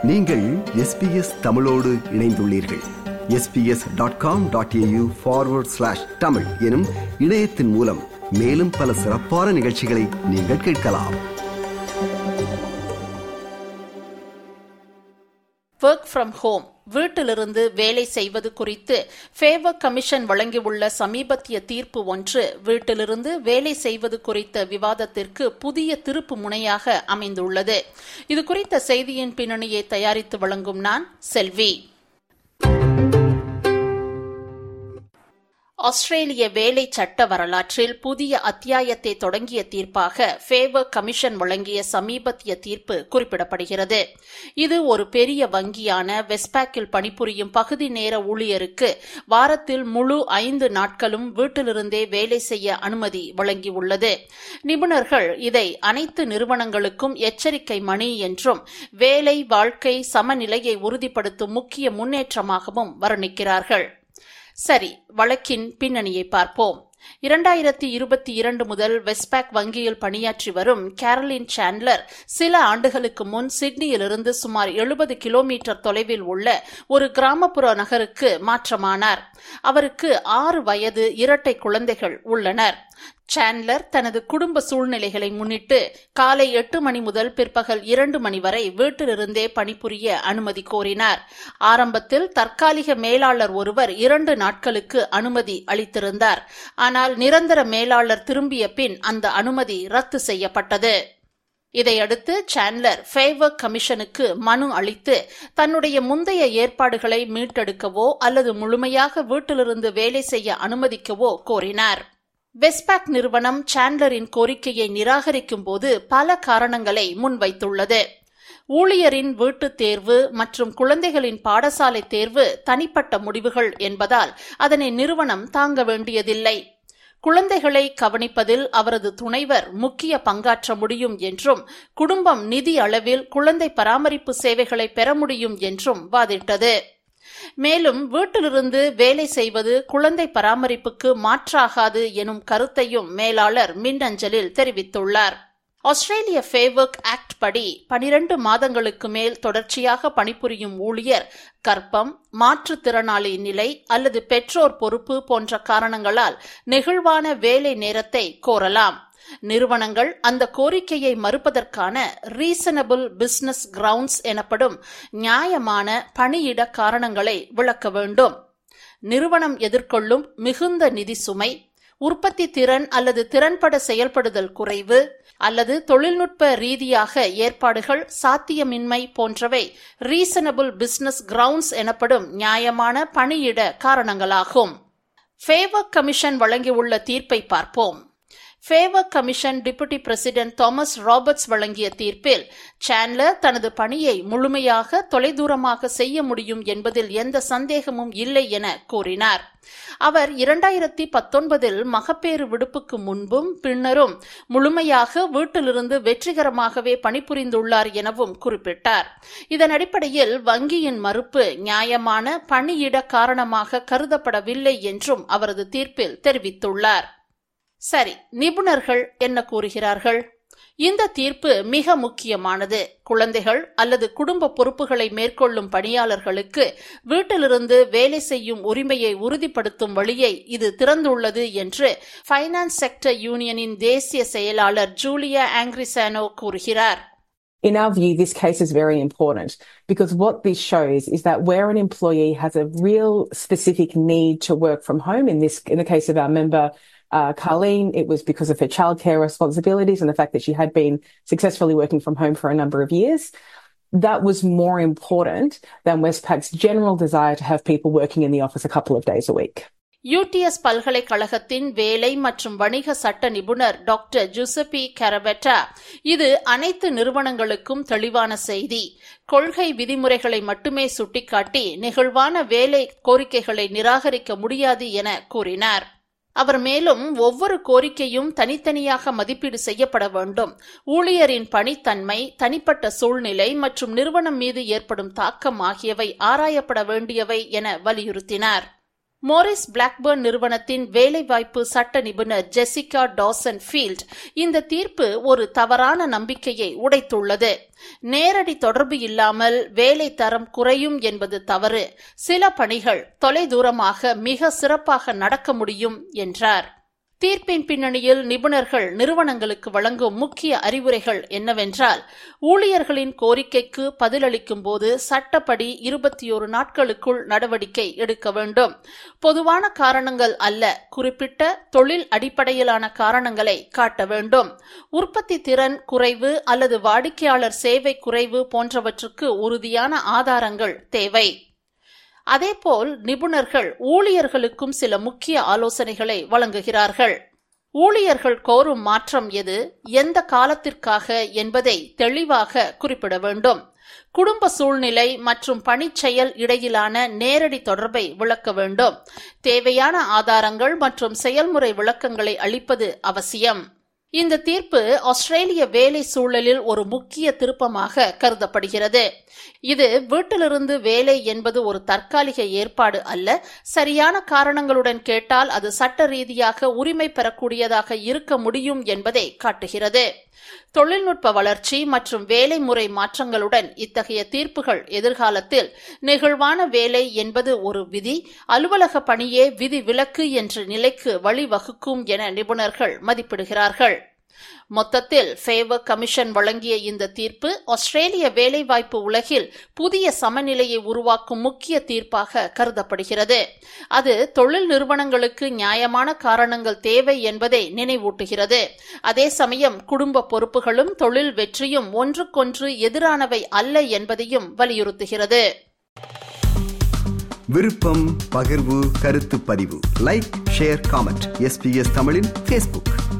நீங்கள் எஸ்பிஎஸ் தமிழோடு இணைந்துள்ளீர்கள் SBS dot com dot AU forward slash Tamil எனும் இணையத்தின் மூலம் மேலும் பல சிறப்பான நிகழ்ச்சிகளை நீங்கள் கேட்கலாம் ஒர்க் ஃப்ரம் ஹோம் வீட்டிலிருந்து வேலை செய்வது குறித்து ஃபேவர் கமிஷன் வழங்கியுள்ள சமீபத்திய தீர்ப்பு ஒன்று வீட்டிலிருந்து வேலை செய்வது குறித்த விவாதத்திற்கு புதிய திருப்பு முனையாக அமைந்துள்ளது இது குறித்த செய்தியின் பின்னணியை தயாரித்து வழங்கும் நான் செல்வி ஆஸ்திரேலிய வேலை சட்ட வரலாற்றில் புதிய அத்தியாயத்தை தொடங்கிய தீர்ப்பாக ஃபேவர் கமிஷன் வழங்கிய சமீபத்திய தீர்ப்பு குறிப்பிடப்படுகிறது இது ஒரு பெரிய வங்கியான வெஸ்பாக்கில் பணிபுரியும் பகுதி நேர ஊழியருக்கு வாரத்தில் முழு ஐந்து நாட்களும் வீட்டிலிருந்தே வேலை செய்ய அனுமதி வழங்கியுள்ளது நிபுணர்கள் இதை அனைத்து நிறுவனங்களுக்கும் எச்சரிக்கை மணி என்றும் வேலை வாழ்க்கை சமநிலையை உறுதிப்படுத்தும் முக்கிய முன்னேற்றமாகவும் வர்ணிக்கிறார்கள் சரி வழக்கின் பின்னணியை பார்ப்போம் இரண்டாயிரத்தி இருபத்தி இரண்டு முதல் வெஸ்பாக் வங்கியில் பணியாற்றி வரும் கேரலின் சாண்ட்லர் சில ஆண்டுகளுக்கு முன் சிட்னியிலிருந்து சுமார் எழுபது கிலோமீட்டர் தொலைவில் உள்ள ஒரு கிராமப்புற நகருக்கு மாற்றமானார் அவருக்கு ஆறு வயது இரட்டை குழந்தைகள் உள்ளனர் சாண்ட்லர் தனது குடும்ப சூழ்நிலைகளை முன்னிட்டு காலை எட்டு மணி முதல் பிற்பகல் இரண்டு மணி வரை வீட்டிலிருந்தே பணிபுரிய அனுமதி கோரினார் ஆரம்பத்தில் தற்காலிக மேலாளர் ஒருவர் இரண்டு நாட்களுக்கு அனுமதி அளித்திருந்தார் ஆனால் நிரந்தர மேலாளர் திரும்பிய பின் அந்த அனுமதி ரத்து செய்யப்பட்டது இதையடுத்து சாண்ட்லர் ஃபேவர் கமிஷனுக்கு மனு அளித்து தன்னுடைய முந்தைய ஏற்பாடுகளை மீட்டெடுக்கவோ அல்லது முழுமையாக வீட்டிலிருந்து வேலை செய்ய அனுமதிக்கவோ கோரினார் வெஸ்பாக் நிறுவனம் சாண்ட்லரின் கோரிக்கையை நிராகரிக்கும் போது பல காரணங்களை முன்வைத்துள்ளது ஊழியரின் வீட்டுத் தேர்வு மற்றும் குழந்தைகளின் பாடசாலை தேர்வு தனிப்பட்ட முடிவுகள் என்பதால் அதனை நிறுவனம் தாங்க வேண்டியதில்லை குழந்தைகளை கவனிப்பதில் அவரது துணைவர் முக்கிய பங்காற்ற முடியும் என்றும் குடும்பம் நிதி அளவில் குழந்தை பராமரிப்பு சேவைகளை பெற முடியும் என்றும் வாதிட்டது மேலும் வீட்டிலிருந்து வேலை செய்வது குழந்தை பராமரிப்புக்கு மாற்றாகாது எனும் கருத்தையும் மேலாளர் மின்னஞ்சலில் தெரிவித்துள்ளார் ஆஸ்திரேலிய ஃபேவர்க் ஆக்ட் படி பனிரண்டு மாதங்களுக்கு மேல் தொடர்ச்சியாக பணிபுரியும் ஊழியர் கர்ப்பம் மாற்றுத்திறனாளி நிலை அல்லது பெற்றோர் பொறுப்பு போன்ற காரணங்களால் நெகிழ்வான வேலை நேரத்தை கோரலாம் நிறுவனங்கள் அந்த கோரிக்கையை மறுப்பதற்கான ரீசனபிள் பிசினஸ் கிரவுண்ட்ஸ் எனப்படும் நியாயமான பணியிட காரணங்களை விளக்க வேண்டும் நிறுவனம் எதிர்கொள்ளும் மிகுந்த நிதி சுமை உற்பத்தி திறன் அல்லது திறன்பட செயல்படுதல் குறைவு அல்லது தொழில்நுட்ப ரீதியாக ஏற்பாடுகள் சாத்தியமின்மை போன்றவை ரீசனபிள் பிசினஸ் கிரவுண்ட்ஸ் எனப்படும் நியாயமான பணியிட காரணங்களாகும் ஃபேவர் கமிஷன் வழங்கியுள்ள தீர்ப்பை பார்ப்போம் favour commission deputy president Thomas Roberts வழங்கிய தீர்ப்பில் சாண்ட்லர் தனது பணியை முழுமையாக தொலைதூரமாக செய்ய முடியும் என்பதில் எந்த சந்தேகமும் இல்லை என கூறினார் அவர் இரண்டாயிரத்தி பத்தொன்பதில் மகப்பேறு விடுப்புக்கு முன்பும் பின்னரும் முழுமையாக வீட்டிலிருந்து வெற்றிகரமாகவே பணிபுரிந்துள்ளார் எனவும் குறிப்பிட்டார் இதன் அடிப்படையில் வங்கியின் மறுப்பு நியாயமான பணியிட காரணமாக கருதப்படவில்லை என்றும் அவரது தீர்ப்பில் தெரிவித்துள்ளார் சரி நிபுணர்கள் என்ன கூறுகிறார்கள் இந்த தீர்ப்பு மிக முக்கியமானது குழந்தைகள் அல்லது குடும்ப பொறுப்புகளை மேற்கொள்ளும் பணியாளர்களுக்கு வீட்டிலிருந்து வேலை செய்யும் உரிமையை உறுதிப்படுத்தும் வழியை இது திறந்துள்ளது என்று ஃபைனான்ஸ் செக்டர் யூனியனின் தேசிய செயலாளர் ஜூலியா ஆங்கிரிசானோ கூறுகிறார் In our view, this case is very important because what this shows is that where an employee has a real specific need to work from home, in this, in the case of our member, uh, Carlene, it was because of her childcare responsibilities and the fact that she had been successfully working from home for a number of years. That was more important than Westpac's general desire to have people working in the office a couple of days a week. UTS பல்கலைக்கழகத்தின் வேலை மற்றும் வணிக சட்ட நிபுணர் doctor ஜுசபி கரபெட்டா இது அனைத்து நிறுவனங்களுக்கும் தெளிவான செய்தி கொள்கை விதிமுறைகளை மட்டுமே சுட்டிக்காட்டி நெகிழ்வான வேலை கோரிக்கைகளை நிராகரிக்க முடியாது என கூறினார் அவர் மேலும் ஒவ்வொரு கோரிக்கையும் தனித்தனியாக மதிப்பீடு செய்யப்பட வேண்டும் ஊழியரின் பணித்தன்மை தனிப்பட்ட சூழ்நிலை மற்றும் நிறுவனம் மீது ஏற்படும் தாக்கம் ஆகியவை ஆராயப்பட வேண்டியவை என வலியுறுத்தினார் மோரிஸ் பிளாக்பர்ன் நிறுவனத்தின் வேலைவாய்ப்பு சட்ட நிபுணர் ஜெசிகா டாசன் ஃபீல்ட் இந்த தீர்ப்பு ஒரு தவறான நம்பிக்கையை உடைத்துள்ளது நேரடி தொடர்பு இல்லாமல் வேலை தரம் குறையும் என்பது தவறு சில பணிகள் தொலைதூரமாக மிக சிறப்பாக நடக்க முடியும் என்றார் தீர்ப்பின் பின்னணியில் நிபுணர்கள் நிறுவனங்களுக்கு வழங்கும் முக்கிய அறிவுரைகள் என்னவென்றால் ஊழியர்களின் கோரிக்கைக்கு பதிலளிக்கும் போது சட்டப்படி இருபத்தி ஒரு நாட்களுக்குள் நடவடிக்கை எடுக்க வேண்டும் பொதுவான காரணங்கள் அல்ல குறிப்பிட்ட தொழில் அடிப்படையிலான காரணங்களை காட்ட வேண்டும் உற்பத்தி திறன் குறைவு அல்லது வாடிக்கையாளர் சேவை குறைவு போன்றவற்றுக்கு உறுதியான ஆதாரங்கள் தேவை அதேபோல் நிபுணர்கள் ஊழியர்களுக்கும் சில முக்கிய ஆலோசனைகளை வழங்குகிறார்கள் ஊழியர்கள் கோரும் மாற்றம் எது எந்த காலத்திற்காக என்பதை தெளிவாக குறிப்பிட வேண்டும் குடும்ப சூழ்நிலை மற்றும் பணிச்செயல் இடையிலான நேரடி தொடர்பை விளக்க வேண்டும் தேவையான ஆதாரங்கள் மற்றும் செயல்முறை விளக்கங்களை அளிப்பது அவசியம் இந்த தீர்ப்பு ஆஸ்திரேலிய வேலை சூழலில் ஒரு முக்கிய திருப்பமாக கருதப்படுகிறது இது வீட்டிலிருந்து வேலை என்பது ஒரு தற்காலிக ஏற்பாடு அல்ல சரியான காரணங்களுடன் கேட்டால் அது சட்ட ரீதியாக உரிமை பெறக்கூடியதாக இருக்க முடியும் என்பதை காட்டுகிறது தொழில்நுட்ப வளர்ச்சி மற்றும் வேலை முறை மாற்றங்களுடன் இத்தகைய தீர்ப்புகள் எதிர்காலத்தில் நெகிழ்வான வேலை என்பது ஒரு விதி அலுவலக பணியே விதி விலக்கு என்ற நிலைக்கு வழிவகுக்கும் என நிபுணர்கள் மதிப்பிடுகிறார்கள் மொத்தத்தில் ஃபேவர் கமிஷன் வழங்கிய இந்த தீர்ப்பு ஆஸ்திரேலிய வேலைவாய்ப்பு உலகில் புதிய சமநிலையை உருவாக்கும் முக்கிய தீர்ப்பாக கருதப்படுகிறது அது தொழில் நிறுவனங்களுக்கு நியாயமான காரணங்கள் தேவை என்பதை நினைவூட்டுகிறது அதே சமயம் குடும்ப பொறுப்புகளும் தொழில் வெற்றியும் ஒன்றுக்கொன்று எதிரானவை அல்ல என்பதையும் வலியுறுத்துகிறது விருப்பம் பகிர்வு கருத்து பதிவு லைக் ஷேர் காமெண்ட் எஸ்பிஎஸ் தமிழின் ஃபேஸ்புக்